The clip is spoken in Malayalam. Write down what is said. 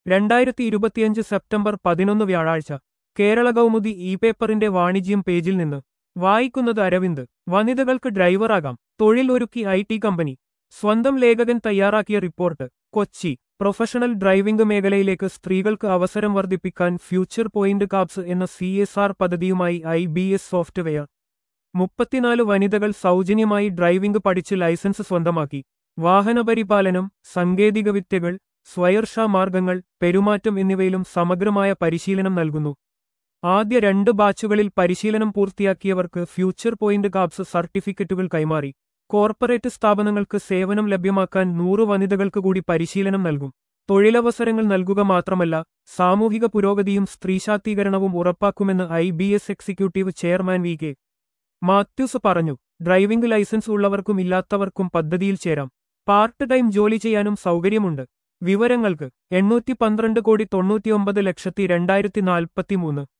രണ്ടായിരത്തി ഇരുപത്തിയഞ്ച് സെപ്റ്റംബർ പതിനൊന്ന് വ്യാഴാഴ്ച കേരള കൗമുദി ഇ പേപ്പറിന്റെ വാണിജ്യം പേജിൽ നിന്ന് വായിക്കുന്നത് അരവിന്ദ് വനിതകൾക്ക് ഡ്രൈവറാകാം തൊഴിൽ ഒരുക്കി ഐ ടി കമ്പനി സ്വന്തം ലേഖകൻ തയ്യാറാക്കിയ റിപ്പോർട്ട് കൊച്ചി പ്രൊഫഷണൽ ഡ്രൈവിംഗ് മേഖലയിലേക്ക് സ്ത്രീകൾക്ക് അവസരം വർദ്ധിപ്പിക്കാൻ ഫ്യൂച്ചർ പോയിന്റ് കാപ്സ് എന്ന സി എസ് ആർ പദ്ധതിയുമായി ഐ ബി എസ് സോഫ്റ്റ്വെയർ മുപ്പത്തിനാല് വനിതകൾ സൗജന്യമായി ഡ്രൈവിംഗ് പഠിച്ച് ലൈസൻസ് സ്വന്തമാക്കി വാഹനപരിപാലനം സാങ്കേതികവിദ്യകൾ സ്വയർഷാ മാർഗങ്ങൾ പെരുമാറ്റം എന്നിവയിലും സമഗ്രമായ പരിശീലനം നൽകുന്നു ആദ്യ രണ്ട് ബാച്ചുകളിൽ പരിശീലനം പൂർത്തിയാക്കിയവർക്ക് ഫ്യൂച്ചർ പോയിന്റ് കാപ്സ് സർട്ടിഫിക്കറ്റുകൾ കൈമാറി കോർപ്പറേറ്റ് സ്ഥാപനങ്ങൾക്ക് സേവനം ലഭ്യമാക്കാൻ നൂറ് വനിതകൾക്ക് കൂടി പരിശീലനം നൽകും തൊഴിലവസരങ്ങൾ നൽകുക മാത്രമല്ല സാമൂഹിക പുരോഗതിയും സ്ത്രീശാക്തീകരണവും ഉറപ്പാക്കുമെന്ന് I B S executive chairman V K Mathews പറഞ്ഞു ഡ്രൈവിംഗ് ലൈസൻസ് ഉള്ളവർക്കും ഇല്ലാത്തവർക്കും പദ്ധതിയിൽ ചേരാം പാർട്ട് ടൈം ജോലി ചെയ്യാനും സൗകര്യമുണ്ട് വിവരങ്ങൾക്ക് എണ്ണൂറ്റി പന്ത്രണ്ട് കോടി തൊണ്ണൂറ്റിയൊമ്പത് ലക്ഷത്തി രണ്ടായിരത്തി നാൽപ്പത്തിമൂന്ന്